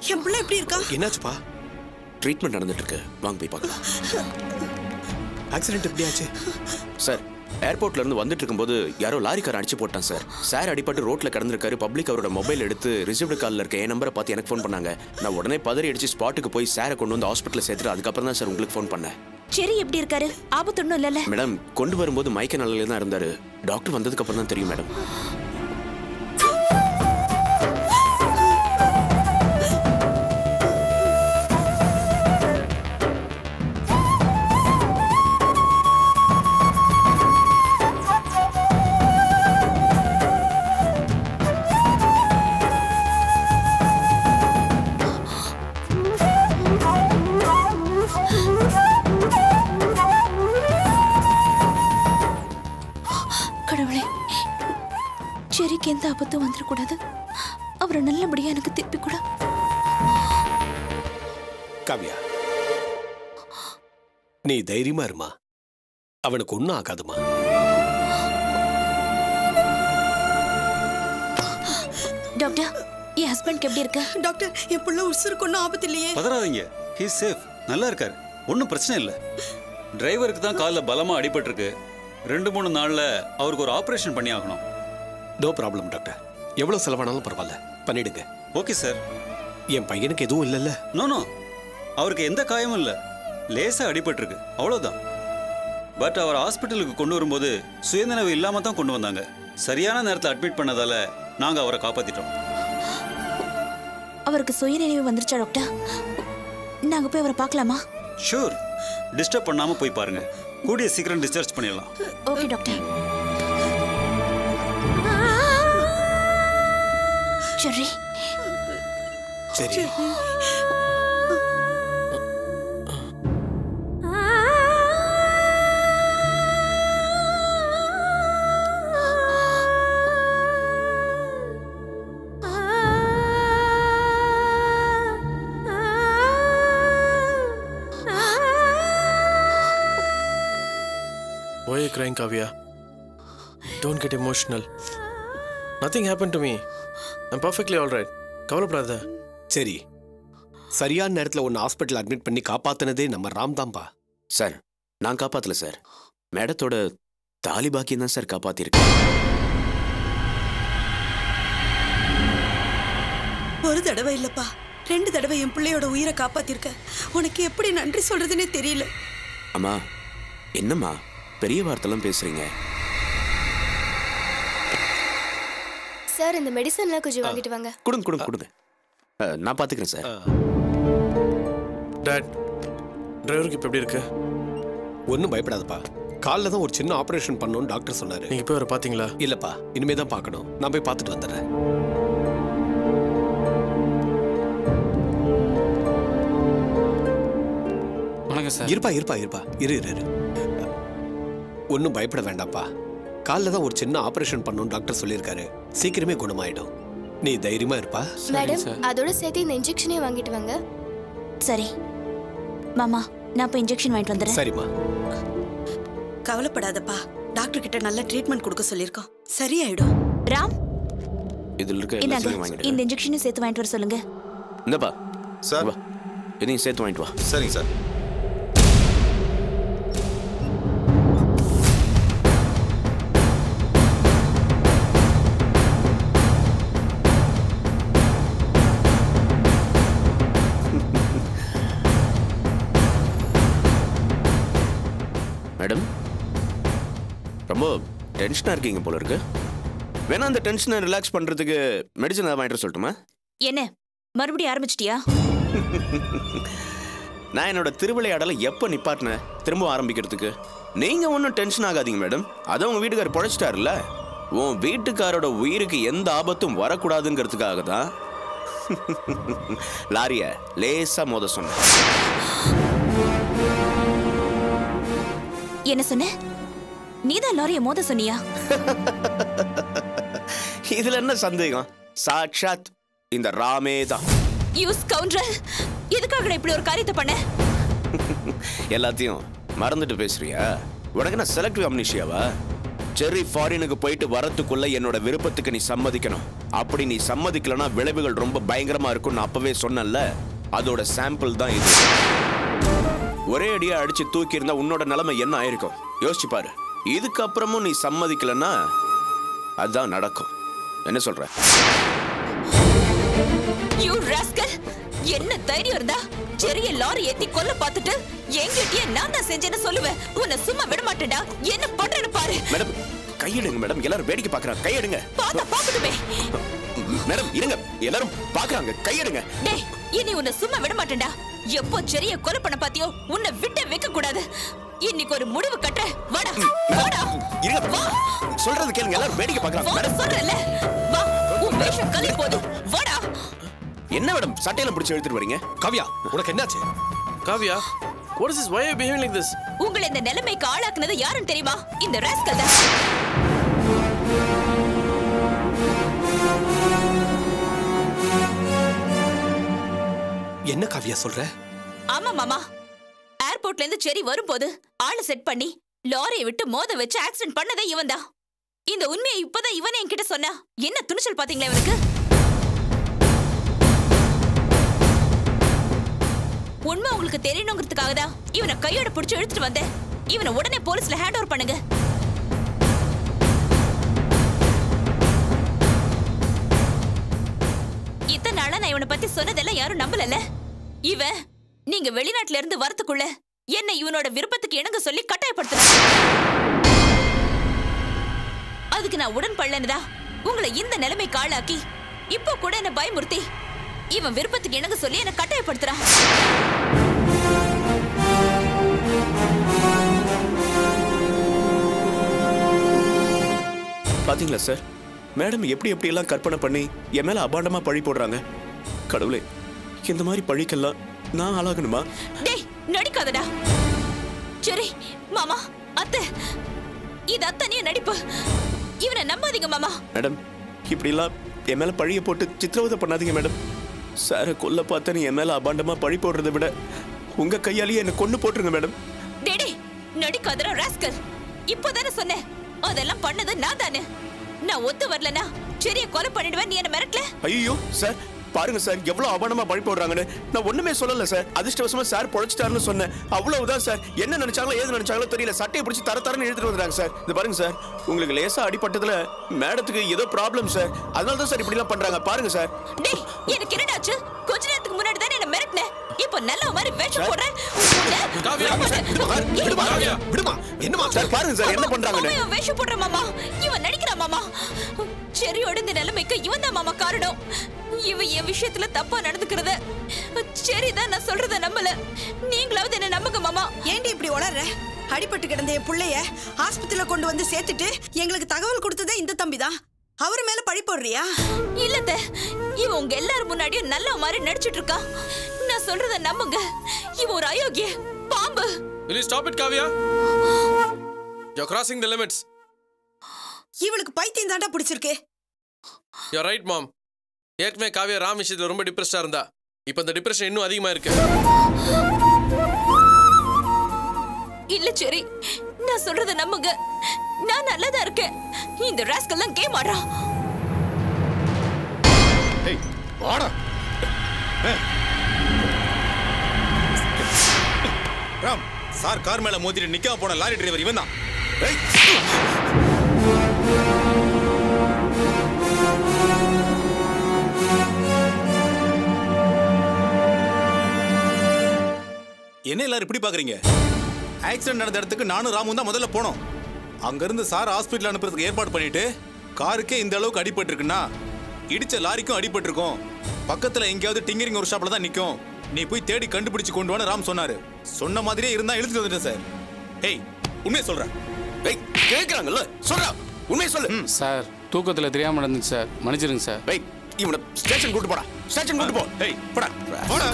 என் பிள்ளை எப்படி இருக்கா என்னாச்சுப்பா ட்ரீட்மெண்ட் நடந்துட்டு இருக்கு வாங்க போய் பார்க்கலாம் ஆக்சிடென்ட் எப்படி ஆச்சு சார் ஏர்போர்ட்ல இருந்து வந்துட்டு இருக்கும்போது யாரோ லாரிக்கார அடிச்சு போட்டான் சார் சார் அடிபட்டு ரோட்ல கிடந்திருக்காரு பப்ளிக் அவரோட மொபைல் எடுத்து ரிசீவ்டு காலில் இருக்க என் நம்பரை பார்த்து எனக்கு ஃபோன் பண்ணாங்க நான் உடனே பதறி அடிச்சு ஸ்பாட்டுக்கு போய் சாரை கொண்டு வந்து ஹாஸ்பிட்டல் சேர்த்துட்டு அதுக்கப்புறம் தான் சார் உங்களுக்கு ஃபோன் பண்ணேன் சரி எப்படி இருக்காரு ஆபத்து ஒன்றும் இல்லைல்ல மேடம் கொண்டு வரும்போது மயக்க நிலையில தான் இருந்தாரு டாக்டர் வந்ததுக்கு அப்புறம் தான் தெரியும் மேடம் கடவுளே செரிக்கு எந்த ஆபத்தும் வந்துடக்கூடாது அவரை நல்லபடியா எனக்கு திருப்பி கூட காவியா நீ தைரியமா இருமா அவனுக்கு ஒன்றும் ஆகாதுமா டாக்டர் என் ஹஸ்பண்ட்க்கு எப்படி இருக்கு டாக்டர் என் பிள்ளை உசுருக்கு ஒன்றும் ஆபத்து இல்லையே பதறாதீங்க ஹீ சேஃப் நல்லா இருக்காரு ஒன்றும் பிரச்சனை இல்லை டிரைவருக்கு தான் காலில் பலமாக அடிபட்டிருக்கு ரெண்டு மூணு நாளில் அவருக்கு ஒரு ஆப்ரேஷன் பண்ணி ஆகணும் நோ ப்ராப்ளம் டாக்டர் எவ்வளோ செலவானாலும் பரவாயில்ல பண்ணிடுங்க ஓகே சார் என் பையனுக்கு எதுவும் இல்லைல்ல நோ நோ அவருக்கு எந்த காயமும் இல்லை லேசாக அடிபட்டிருக்கு அவ்வளோதான் பட் அவர் ஹாஸ்பிட்டலுக்கு கொண்டு வரும்போது சுயநினைவு இல்லாமல் தான் கொண்டு வந்தாங்க சரியான நேரத்தில் அட்மிட் பண்ணதால நாங்கள் அவரை காப்பாற்றிட்டோம் அவருக்கு சுயநினைவு வந்துருச்சா டாக்டர் நாங்க போய் அவரை பார்க்கலாமா ஷூர் டிஸ்டர்ப் பண்ணாமல் போய் பாருங்க கூடிய சீக்கிரம் டிஸ்சார்ஜ் பண்ணிடலாம் ஓகே டாக்டர் சரி சரி Why are you crying, Kavya? Don't get emotional. Nothing happened to me. I'm perfectly all right. கவலைப்படாத சரி சரியான நேரத்தில் ஒன்று ஹாஸ்பிட்டல் அட்மிட் பண்ணி காப்பாத்தினதே நம்ம ராம் தான்பா சார் நான் காப்பாத்தல சார் மேடத்தோட தாலி பாக்கியம் தான் சார் காப்பாத்திருக்கேன் ஒரு தடவை இல்லப்பா ரெண்டு தடவை என் பிள்ளையோட உயிரை காப்பாத்திருக்க உனக்கு எப்படி நன்றி சொல்றதுன்னே தெரியல அம்மா என்னம்மா பெரிய வார்த்தைலாம் பேசுறீங்க சார் இந்த மெடிசன்லாம் கொஞ்சம் வாங்கிட்டு வாங்க கொடுங்க கொடுங்க கொடுங்க அஹ், நான் பாத்துக்கிறேன் சார் டேட் டிரைவருக்கு இப்போ எப்படி இருக்கு ஒன்றும் பயப்படாதப்பா காலில் தான் ஒரு சின்ன ஆப்ரேஷன் பண்ணணும்னு டாக்டர் சொன்னாரு நீங்கள் போய் அவரை பார்த்தீங்களா இல்லப்பா இனிமே தான் பார்க்கணும் நான் போய் பார்த்துட்டு வந்துடுறேன் வணக்கம் சார் இருப்பா இருப்பா இருப்பா இரு இரு இரு ஒன்றும் பயப்பட வேண்டாம்ப்பா காலில் தான் ஒரு சின்ன ஆப்ரேஷன் பண்ணணும்னு டாக்டர் சொல்லியிருக்காரு சீக்கிரமே குணமாயிடும் நீ தைரியமா இருப்பா மேடம் அதோட சேர்த்து இந்த இன்ஜெக்ஷனையும் வாங்கிட்டு வாங்க சரி மாமா நான் இப்போ இன்ஜெக்ஷன் வாங்கிட்டு வந்துடுறேன் சரிம்மா கவலைப்படாதப்பா டாக்டர் கிட்ட நல்ல ட்ரீட்மெண்ட் கொடுக்க சொல்லியிருக்கோம் சரியாயிடும் ராம் இதுல இருக்க இந்தாங்க எல்லாத்தையும் வாங்கிடு இந்த இன்ஜெக்ஷனையும் சேர்த்து வாங்கிட்டு வர சொல்லுங்க இந்தப்பா சார் வா இதையும் சேர்த்து வாங்கிட்டு வா சரிங்க சார் மேடம் ரொம்ப டென்ஷனாக இருக்கீங்க போல இருக்கு வேணா அந்த டென்ஷனை ரிலாக்ஸ் பண்ணுறதுக்கு மெடிசன் ஏதாவது வாங்கிட்டு வர சொல்லட்டுமா என்ன மறுபடியும் ஆரம்பிச்சிட்டியா நான் என்னோட திருவிளையாடலை எப்போ நிப்பாட்டினேன் திரும்ப ஆரம்பிக்கிறதுக்கு நீங்கள் ஒன்றும் டென்ஷன் ஆகாதீங்க மேடம் அதை உங்கள் வீட்டுக்காரர் பொழைச்சிட்டாருல்ல உன் வீட்டுக்காரோட உயிருக்கு எந்த ஆபத்தும் வரக்கூடாதுங்கிறதுக்காக தான் லாரிய லேசாக மோத சொன்னேன் என்ன சொன்ன நீதான் லாரிய மோத சொன்னியா இதுல என்ன சந்தேகம் சாட்சாத் இந்த ராமே தான் யூஸ் கவுண்டர் எதுக்காக நான் இப்படி ஒரு காரியத்தை பண்ண எல்லாத்தையும் மறந்துட்டு பேசுறியா உனக்கு என்ன செலக்டிவ் அம்னிஷியாவா செர்ரி ஃபாரினுக்கு போயிட்டு வரத்துக்குள்ள என்னோட விருப்பத்துக்கு நீ சம்மதிக்கணும் அப்படி நீ சம்மதிக்கலனா விளைவுகள் ரொம்ப பயங்கரமா இருக்கும்னு நான் அப்பவே சொன்னேன்ல அதோட சாம்பிள் தான் இது ஒரே அடியா அடிச்சு தூக்கி இருந்தா உன்னோட நிலைமை என்ன ஆயிருக்கும் யோசிச்சு பாரு இதுக்கப்புறமும் நீ சம்மதிக்கலன்னா அதான் நடக்கும் என்ன சொல்ற யூ ராஸ்கல் என்ன தைரியம் இருந்தா செரிய லாரி ஏத்தி கொல்ல பார்த்துட்டு என்கிட்டயே நான் தான் செஞ்சேன்னு சொல்லுவேன் உன்னை சும்மா விட மாட்டேன்டா என்ன பண்றேன்னு பாரு மேடம் கையெடுங்க மேடம் எல்லாரும் வேடிக்கை பார்க்கறாங்க கையெடுங்க பார்த்தா பாக்கட்டுமே மேடம் இருங்க எல்லாரும் பார்க்கறாங்க கையெடுங்க டேய் இனி உன்னை சும்மா விட மாட்டேன்டா எப்போ செரிய கொலை பண்ண பாத்தியோ உன்னை விட்டு வைக்க கூடாது இன்னைக்கு ஒரு முடிவு கட்ட வாடா வாடா இருங்க வா சொல்றது கேளுங்க எல்லாரும் வேடிக்கை பார்க்கறாங்க வா மேடம் சொல்றல வா உன் வேஷம் கலை போதும் வாடா என்ன மேடம் சட்டையில பிடிச்சு எடுத்துட்டு வரீங்க காவியா உனக்கு என்னாச்சு Kavya what is this why are you behaving like this உங்களை இந்த நிலைமைக்கு ஆளாக்குனது யாருன்னு தெரியுமா இந்த ராஸ்கல் தான் என்ன காவியா சொல்ற ஆமா மாமா ஏர்போர்ட்ல இருந்து செரி வரும்போது ஆளை செட் பண்ணி லாரியை விட்டு மோத வச்சு ஆக்சிடென்ட் பண்ணதே இவன் தான் இந்த உண்மையை இப்பதான் இவனே என்கிட்ட சொன்னா என்ன துணிச்சல் பாத்தீங்களா இவனுக்கு உண்மை உங்களுக்கு தெரியணுங்கிறதுக்காக தான் இவனை கையோட பிடிச்சு இழுத்துட்டு வந்தேன் இவனை உடனே போலீஸ்ல ஹேண்ட் ஓவர் பண்ணுங்க இத்தனை நாளா நான் இவனை பத்தி சொன்னதெல்லாம் யாரும் நம்பலல இவன் நீங்க வெளிநாட்டுல இருந்து வரதுக்குள்ள என்ன இவனோட விருப்பத்துக்கு இணங்க சொல்லி கட்டாயப்படுத்தின அதுக்கு நான் உடன்படலன்னுதா உங்களை இந்த நிலைமைக்கு ஆளாக்கி இப்போ கூட என்ன பயமுறுத்தி இவன் விருப்பத்துக்கு இணங்க சொல்லி என்ன கட்டாயப்படுத்துறான் பாத்தீங்களா சார் மேடம் எப்படி எப்படி எல்லாம் கற்பனை பண்ணி என் மேல அபாண்டமா பழி போடுறாங்க கடவுளே இந்த மாதிரி பழிக்கெல்லாம் நான் ஆளாகணுமா டேய் நடிக்காதடா சரி மாமா அத்தை இது அத்தனையும் நடிப்பு இவனை நம்பாதீங்க மாமா மேடம் இப்படிலாம் என் மேல பழிய போட்டு சித்திரவதை பண்ணாதீங்க மேடம் சாரை கொல்ல பார்த்த நீ என் மேல அபாண்டமா பழி போடுறதை விட உங்க கையாலேயே என்னை கொண்டு போட்டுருங்க மேடம் டேடே நடிக்காதடா ராஸ்கல் இப்போதானே சொன்னேன் அதெல்லாம் பண்ணது நான் தானே நான் ஒத்து வரலனா சரியா கொலை பண்ணிடுவேன் நீ என்ன மிரட்டல ஐயோ சார் பாருங்க சார் எவ்வளவு அபாண்டமா பழி போடுறாங்கன்னு நான் ஒண்ணுமே சொல்லல சார் அதிர்ஷ்டவசமா சார் பொழைச்சிட்டாருன்னு சொன்னேன் அவ்வளவுதான் சார் என்ன நினைச்சாங்களோ ஏது நினைச்சாங்களோ தெரியல சட்டையை பிடிச்சி தர தரன்னு இழுத்துட்டு வந்துறாங்க சார் இது பாருங்க சார் உங்களுக்கு லேசா அடிபட்டதுல மேடத்துக்கு ஏதோ ப்ராப்ளம் சார் அதனால தான் சார் இப்படி எல்லாம் பண்றாங்க பாருங்க சார் டேய் எனக்கு என்னடாச்சு கொஞ்ச நேரத்துக்கு முன்னாடி தானே என்ன மிரட்டின இப்போ நல்ல மாதிரி வேஷம் போடுறேன் காவியா, விடுமா காவியா விடுமா என்னமா சார் பாருங்க சார் என்ன பண்றாங்கன்னு அவன் வேஷம் போடுற மாமா இவன் நடிக்கிறான் மாமா செரியோட இந்த நிலைமைக்கு இவன் தான் மாமா காரணம் இவன் என் விஷயத்துல தப்பா நடந்துக்கிறத சரிதான் நான் சொல்றத நம்பல நீங்களாவது என்ன நம்புங்க மாமா ஏண்டி இப்படி உளற அடிபட்டு கிடந்த என் புள்ளைய ஆஸ்பத்திரியில கொண்டு வந்து சேர்த்துட்டு எங்களுக்கு தகவல் கொடுத்ததே இந்த தம்பி தான் அவர் மேல பழி போடுறியா இல்லத்த இவன் உங்க எல்லாரும் முன்னாடியும் நல்ல மாதிரி நடிச்சிட்டு இருக்கா நான் சொல்றத நம்புங்க இவன் ஒரு அயோக்கிய பாம்பு will you stop it Kavya you're crossing the limits இவளுக்கு பைத்தியம் தாண்டா பிடிச்சிருக்கு you're right mom ஏற்கனவே காவியா ராம் விஷயத்துல ரொம்ப டிப்ரெஸ்டா இருந்தா இப்போ இந்த டிப்ரெஷன் இன்னும் அதிகமா இருக்கு இல்ல சரி நான் சொல்றத நம்புங்க நான் நல்லதா இருக்கேன் இந்த ராஸ்கெல்லாம் கேம் ஆடுறான் ஏய் வாடா ராம் சார் கார் மேல மோதிட்டு நிக்காம போன லாரி டிரைவர் இவன் தான் என்ன எல்லாரும் இப்படி பாக்குறீங்க ஆக்சிடென்ட் நடந்த இடத்துக்கு நானும் ராமும் தான் முதல்ல போனோம் அங்கிருந்து சார் ஹாஸ்பிட்டல் அனுப்புறதுக்கு ஏற்பாடு பண்ணிட்டு காருக்கே இந்த அளவுக்கு அடிபட்டிருக்குன்னா இடிச்ச லாரிக்கும் அடிபட்டிருக்கும் பக்கத்துல எங்கேயாவது டிங்கரிங் ஒரு ஷாப்ல தான் நிக்கும் நீ போய் தேடி கண்டுபிடிச்சு கொண்டு வான்னு ராம் சொன்னாரு சொன்ன மாதிரியே இருந்தா இழுத்துட்டு வந்துட்டேன் சார் ஏய் உண்மையை சொல்றேன் ஏய் கேக்குறாங்கல்ல சொல்றா உண்மையை சொல்லு சார் தூக்கத்தில் தெரியாமல் நடந்துச்சு சார் மன்னிச்சிருங்க சார் ஏய் இவனை ஸ்டேஷன் கூட்டு போடா ஸ்டேஷன் கூட்டு போ ஏய் போடா போடா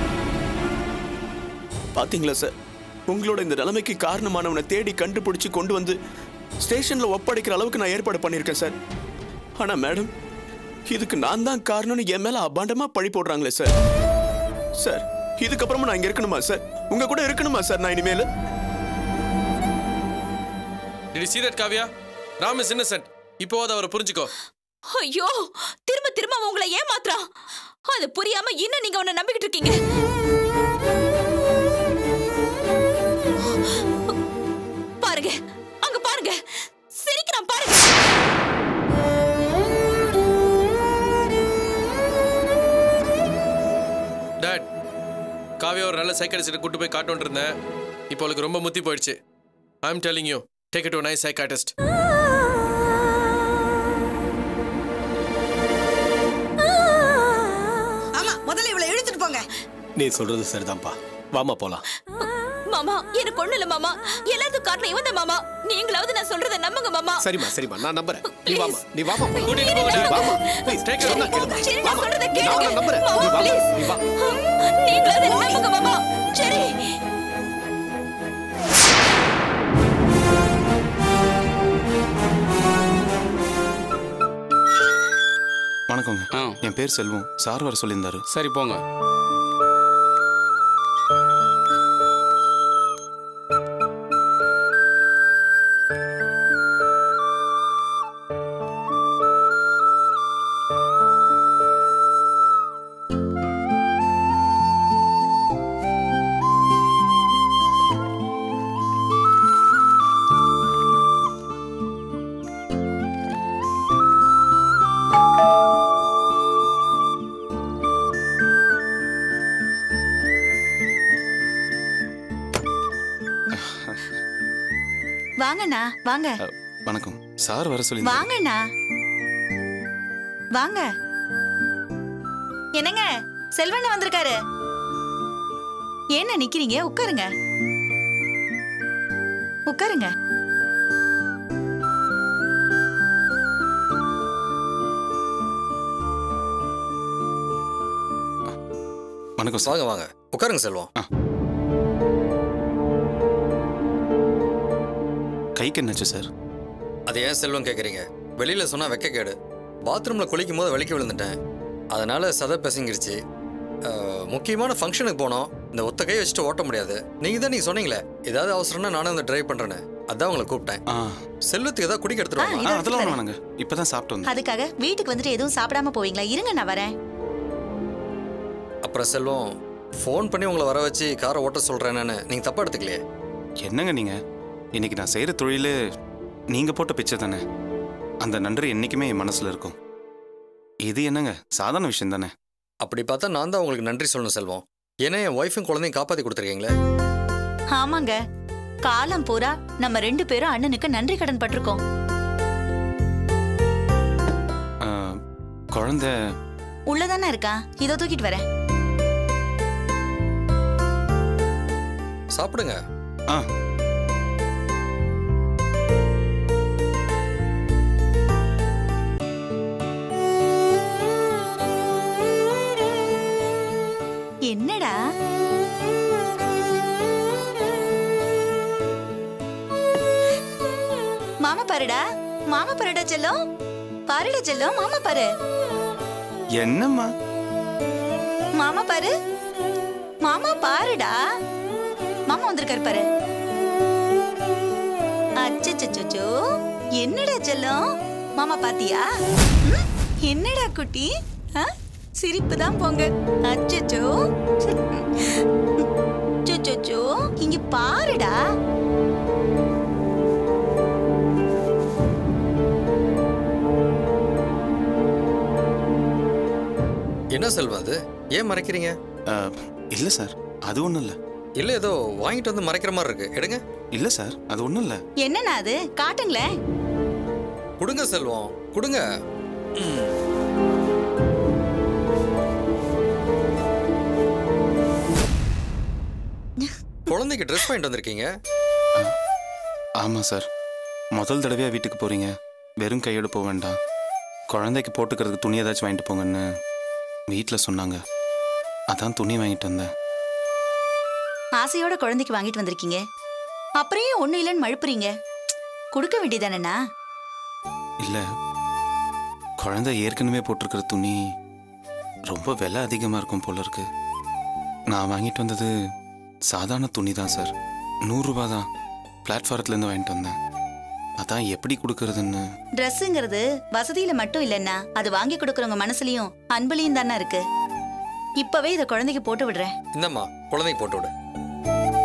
பாத்தீங்களா சார் உங்களோட இந்த நிலைமைக்கு காரணமானவனை தேடி கண்டுபிடிச்சு கொண்டு வந்து ஸ்டேஷன்ல ஒப்படைக்கிற அளவுக்கு நான் ஏற்பாடு பண்ணியிருக்கேன் சார் ஆனா மேடம் இதுக்கு நான் தான் காரணம்னு என் மேல அபாண்டமா பழி போடுறாங்களே சார் சார் இதுக்கப்புறமா நான் இங்க இருக்கணுமா சார் உங்க கூட இருக்கணுமா சார் நான் இனிமேல் Did you see that, Kavya? Ram is innocent இப்போவாது அவரை புரிஞ்சுக்கோ ஐயோ திரும்ப திரும்ப அவன் உங்களை ஏமாத்துறான் அது புரியாம இன்னும் நீங்க அவனை நம்பிக்கிட்டு இருக்கீங்க பாருங்க அங்க பாருங்க சிரிக்கிறான் பாருங்க டாட் காவியா ஒரு நல்ல சைக்காட்டிஸ்ட்டை கூட்டு போய் காட்டுன்னு இருந்தேன் இப்போ அவளுக்கு ரொம்ப முத்தி போயிடுச்சு I am telling you take it to nice psychiatrist ஆமா முதல்ல இவளை இழுத்துட்டு போங்க நீ சொல்றது சரிதான்ப்பா வாமா போலாம் மாமா எனக்கு ஒண்ணு இல்ல மாமா எல்லாத்துக்கும் காரணம் இவன் தான் மாமா நீங்களாவது நான் சொல்றத நம்புங்க மாமா சரிம்மா சரிம்மா நான் நம்புறேன் நீ வாமா நீ வாமா போலாம். கூட்டிட்டு போங்க நீ டாட் வாமா ப்ளீஸ் Take it. சொன்னா கேளுமா சரி நான் வாமா சொல்றத நான் கேளுங்க உன்னை நம்புறேன் நீ மாமா வாமா ப்ளீஸ் நீ வா நீங்களாவது என்ன நம்புங்க மாமா சரி வணக்கங்க ஆ என் பேர் செல்வம் சார் வர சொல்லியிருந்தாரு சரி போங்க வாங்கண்ணா வாங்க அ, வணக்கம் சார் வர சொல்லியிருந்தாரு வாங்கண்ணா வாங்க என்னங்க செல்வண்ண வந்திருக்காரு ஏன்னா நிக்கிறீங்க உட்காருங்க உட்காருங்க வணக்கம் சார் வாங்க வாங்க உட்காருங்க செல்வம் கைக்கு என்னாச்சு சார் அது ஏன் செல்வம் கேட்குறீங்க வெளியில் சொன்னால் வெக்க கேடு பாத்ரூமில் குளிக்கும் போது வலிக்க விழுந்துட்டேன் அதனால சதை பிசங்கிருச்சு அஹ், முக்கியமான ஃபங்க்ஷனுக்கு போனோம் இந்த ஒத்த கை வச்சுட்டு ஓட்ட முடியாது நீங்கள் தான் நீங்கள் சொன்னீங்களே ஏதாவது அவசரம்னா நானும் வந்து ட்ரைவ் பண்ணுறேன்னு அதான் உங்களை கூப்பிட்டேன் ஆ செல்வத்துக்கு ஏதாவது குடிக்க ஆ, எடுத்துருவாங்க இதோ ஆ, அதெல்லாம் எடுத்துட்டு வேணாங்க இப்பதான் சாப்பிட்டு வந்தேன் அதுக்காக வீட்டுக்கு வந்துட்டு எதுவும் சாப்பிடாம போவீங்களா இருங்க நான் வரேன் அப்புறம் செல்வம் ஃபோன் பண்ணி உங்களை வர வச்சு காரை ஓட்ட சொல்கிறேன்னு நீங்கள் தப்பாக எடுத்துக்கலையே என்னங்க நீங்க இன்னைக்கு நான் செய்யற தொழில் நீங்க போட்ட பிச்சை தானே அந்த நன்றி என்னைக்குமே என் மனசுல இருக்கும் இது என்னங்க சாதாரண விஷயம் தானே அப்படி பார்த்தா நான் தான் உங்களுக்கு நன்றி சொல்லணும் செல்வம் ஏன்னா என் ஒய்ஃபும் குழந்தையும் காப்பாற்றி கொடுத்துருக்கீங்களே ஆமாங்க காலம் பூரா நம்ம ரெண்டு பேரும் அண்ணனுக்கு நன்றி கடன் பட்டிருக்கோம் ஆ, குழந்தை உள்ளதானே இருக்கா இதோ தூக்கிட்டு வரேன் சாப்பிடுங்க ஆ என்னடா மாமா பாருடா மாமா பாருடா செல்லம் பாருடா செல்லம் மாமா பாரு என்னம்மா மாமா பாரு மாமா பாருடா மாமா வந்திருக்காரு பாரு அச்சச்சோ என்னடா செல்லம் மாமா பாத்தியா ம்? என்னடா குட்டி ஆ? சிரிப்பு தான் போங்க அச்சச்சோ சொச்சோ இங்க பாருடா என்ன செல்வம் அது ஏன் மறைக்கிறீங்க ஆ, இல்ல சார் அது ஒன்றும் இல்லை இல்லை ஏதோ வாங்கிட்டு வந்து மறைக்கிற மாதிரி இருக்கு எடுங்க இல்ல சார் அது ஒன்றும் இல்லை என்னண்ணா அது காட்டுங்களேன் கொடுங்க செல்வம் கொடுங்க ம். குழந்தைக்கு ட்ரெஸ் வாங்கிட்டு வந்திருக்கீங்க ஆமாம் சார் முதல் தடவையாக வீட்டுக்கு போகிறீங்க வெறும் கையோட போக வேண்டாம் குழந்தைக்கு போட்டுக்கிறதுக்கு துணி ஏதாச்சும் வாங்கிட்டு போங்கன்னு வீட்டில் சொன்னாங்க அதான் துணி வாங்கிட்டு வந்தேன் ஆசையோட குழந்தைக்கு வாங்கிட்டு வந்திருக்கீங்க அப்புறம் ஏன் ஒண்ணு இல்லைன்னு மழுப்புறீங்க கொடுக்க வேண்டியதானண்ணா இல்லை குழந்தை ஏற்கனவே போட்டிருக்கிற துணி ரொம்ப விலை அதிகமாக இருக்கும் போல இருக்கு நான் வாங்கிட்டு வந்தது சாதாரண துணி தான் சார் நூறுரூபா தான் பிளாட்ஃபாரத்துலேருந்து வாங்கிட்டு வந்தேன் அதான் எப்படி கொடுக்கறதுன்னு ட்ரெஸ்ஸுங்கிறது வசதியில மட்டும் இல்லைன்னா அது வாங்கி கொடுக்கறவங்க மனசுலயும் அன்புலயும் தானே இருக்கு இப்பவே இதை குழந்தைக்கு போட்டு விடுறேன் இந்தம்மா குழந்தைக்கு போட்டு விடு